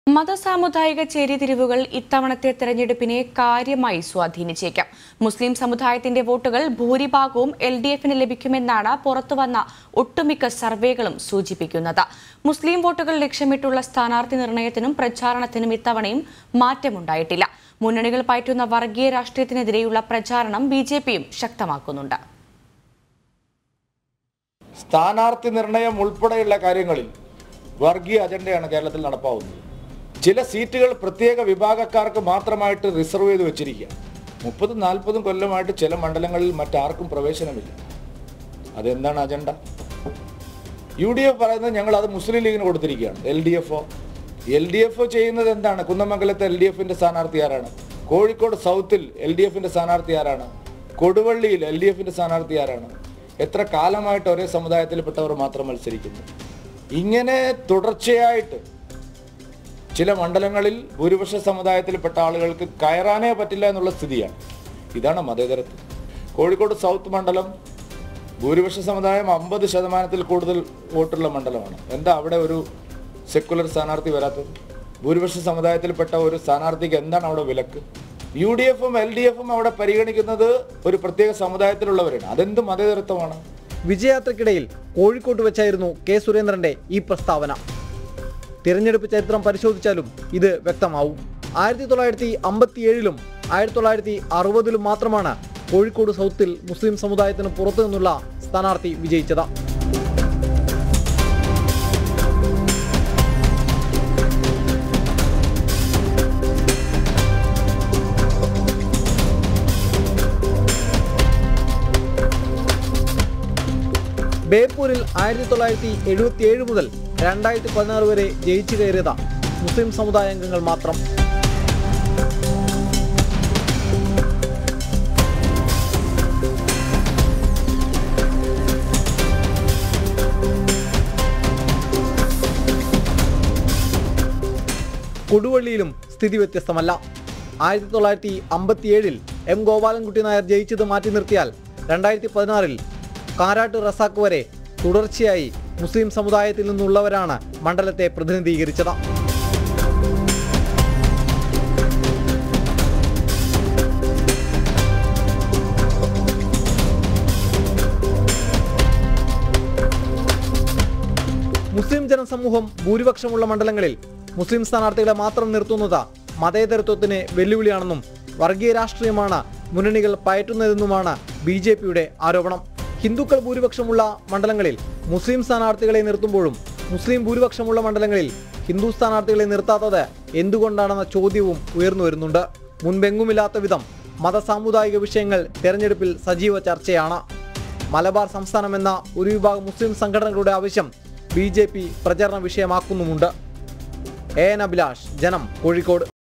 മതസാമുദായിക ചേരിതിരിവുകൾ ഇത്തവണത്തെ തെരഞ്ഞെടുപ്പിനെ കാര്യമായി സ്വാധീനിച്ചേക്കാം മുസ്ലിം സമുദായത്തിന്റെ വോട്ടുകൾ ഭൂരിഭാഗവും എൽ ഡി എഫിന് ലഭിക്കുമെന്നാണ് പുറത്തുവന്ന ഒട്ടുമിക്ക സർവേകളും സൂചിപ്പിക്കുന്നത് മുസ്ലിം വോട്ടുകൾ ലക്ഷ്യമിട്ടുള്ള സ്ഥാനാർത്ഥി നിർണയത്തിനും പ്രചാരണത്തിനും ഇത്തവണയും മാറ്റമുണ്ടായിട്ടില്ല മുന്നണികൾ പയറ്റുന്ന വർഗീയ രാഷ്ട്രീയത്തിനെതിരെയുള്ള പ്രചാരണം ബി ജെ പിയും ശക്തമാക്കുന്നുണ്ട് സ്ഥാനാർത്ഥി നിർണയം ഉൾപ്പെടെയുള്ള കാര്യങ്ങളിൽ വർഗീയ അജണ്ടയാണ് കേരളത്തിൽ നടപ്പാവുന്നത് ചില സീറ്റുകൾ പ്രത്യേക വിഭാഗക്കാർക്ക് മാത്രമായിട്ട് റിസർവ് ചെയ്ത് വെച്ചിരിക്കുക മുപ്പതും നാൽപ്പതും കൊല്ലമായിട്ട് ചില മണ്ഡലങ്ങളിൽ മറ്റാർക്കും പ്രവേശനമില്ല അതെന്താണ് അജണ്ട യു ഡി എഫ് പറയുന്നത് ഞങ്ങൾ അത് മുസ്ലിം ലീഗിന് കൊടുത്തിരിക്കുകയാണ് L D F L D F ചെയ്യുന്നത് എന്താണ് കുന്നമംഗലത്തെ എൽ ഡി എഫിന്റെ സ്ഥാനാർത്ഥി ആരാണ് കോഴിക്കോട് സൗത്തിൽ എൽ ഡി എഫിന്റെ സ്ഥാനാർത്ഥി ആരാണ് കൊടുവള്ളിയിൽ എൽ ഡി എഫിന്റെ സ്ഥാനാർത്ഥി ആരാണ് എത്ര കാലമായിട്ട് ഒരേ സമുദായത്തിൽപ്പെട്ടവർ മാത്രം മത്സരിക്കുന്നു ഇങ്ങനെ തുടർച്ചയായിട്ട് ചില മണ്ഡലങ്ങളിൽ ഭൂരിപക്ഷ സമുദായത്തിൽപ്പെട്ട ആളുകൾക്ക് കയറാനേ പറ്റില്ല എന്നുള്ള സ്ഥിതിയാണ് ഇതാണ് മതേതരത്വം കോഴിക്കോട് സൗത്ത് മണ്ഡലം ഭൂരിപക്ഷ സമുദായം അമ്പത് ശതമാനത്തിൽ കൂടുതൽ വോട്ടുള്ള മണ്ഡലമാണ് എന്താ അവിടെ ഒരു സെക്കുലർ സ്ഥാനാർത്ഥി വരാത്തത് ഭൂരിപക്ഷ സമുദായത്തിൽപ്പെട്ട ഒരു സ്ഥാനാർത്ഥിക്ക് എന്താണ് അവിടെ വിലക്ക് യു ഡി എഫും എൽ ഡി എഫും അവിടെ പരിഗണിക്കുന്നത് ഒരു പ്രത്യേക സമുദായത്തിലുള്ളവരാണ് അതെന്ത് മതേതരത്വമാണ് വിജയയാത്രയ്ക്കിടയിൽ കോഴിക്കോട്ട് വെച്ചായിരുന്നു കെ സുരേന്ദ്രന്റെ ഈ പ്രസ്താവന തിരഞ്ഞെടുപ്പ് ചരിത്രം പരിശോധിച്ചാലും ഇത് വ്യക്തമാവും ആയിരത്തി തൊള്ളായിരത്തി അമ്പത്തിയേഴിലും ആയിരത്തി തൊള്ളായിരത്തി അറുപതിലും മാത്രമാണ് കോഴിക്കോട് സൗത്തിൽ മുസ്ലിം സമുദായത്തിന് പുറത്തു നിന്നുള്ള സ്ഥാനാർത്ഥി വിജയിച്ചത് ബേപ്പൂരിൽ ആയിരത്തി തൊള്ളായിരത്തി എഴുപത്തി ഏഴ് മുതൽ രണ്ടായിരത്തി പതിനാറ് വരെ ജയിച്ചു കയറിയത് മുസ്ലിം സമുദായ അംഗങ്ങൾ മാത്രം കൊടുവള്ളിയിലും സ്ഥിതി വ്യത്യസ്തമല്ല ആയിരത്തി തൊള്ളായിരത്തി അമ്പത്തിയേഴിൽ എം ഗോപാലൻകുട്ടി നായർ ജയിച്ചത് മാറ്റി നിർത്തിയാൽ രണ്ടായിരത്തി പതിനാറിൽ കാരാട്ട് റസാക്ക് വരെ തുടർച്ചയായി മുസ്ലിം സമുദായത്തിൽ നിന്നുള്ളവരാണ് മണ്ഡലത്തെ പ്രതിനിധീകരിച്ചത് മുസ്ലിം ജനസമൂഹം ഭൂരിപക്ഷമുള്ള മണ്ഡലങ്ങളിൽ മുസ്ലിം സ്ഥാനാർത്ഥികളെ മാത്രം നിർത്തുന്നത് മതേതരത്വത്തിന് വെല്ലുവിളിയാണെന്നും വർഗീയ രാഷ്ട്രീയമാണ് മുന്നണികൾ പയറ്റുന്നതെന്നുമാണ് ബി ജെ പിയുടെ ആരോപണം ഹിന്ദുക്കൾ ഭൂരിപക്ഷമുള്ള മണ്ഡലങ്ങളിൽ മുസ്ലിം സ്ഥാനാർത്ഥികളെ നിർത്തുമ്പോഴും മുസ്ലിം ഭൂരിപക്ഷമുള്ള മണ്ഡലങ്ങളിൽ ഹിന്ദു സ്ഥാനാർത്ഥികളെ നിർത്താത്തത് എന്തുകൊണ്ടാണെന്ന ചോദ്യവും ഉയർന്നു വരുന്നുണ്ട് മുൻപെങ്ങുമില്ലാത്ത വിധം മതസാമുദായിക വിഷയങ്ങൾ തെരഞ്ഞെടുപ്പിൽ സജീവ ചർച്ചയാണ് മലബാർ സംസ്ഥാനമെന്ന ഒരു വിഭാഗം മുസ്ലിം സംഘടനകളുടെ ആവശ്യം ബി ജെ പി പ്രചരണ വിഷയമാക്കുന്നുമുണ്ട് എ എൻ അഭിലാഷ് ജനം കോഴിക്കോട്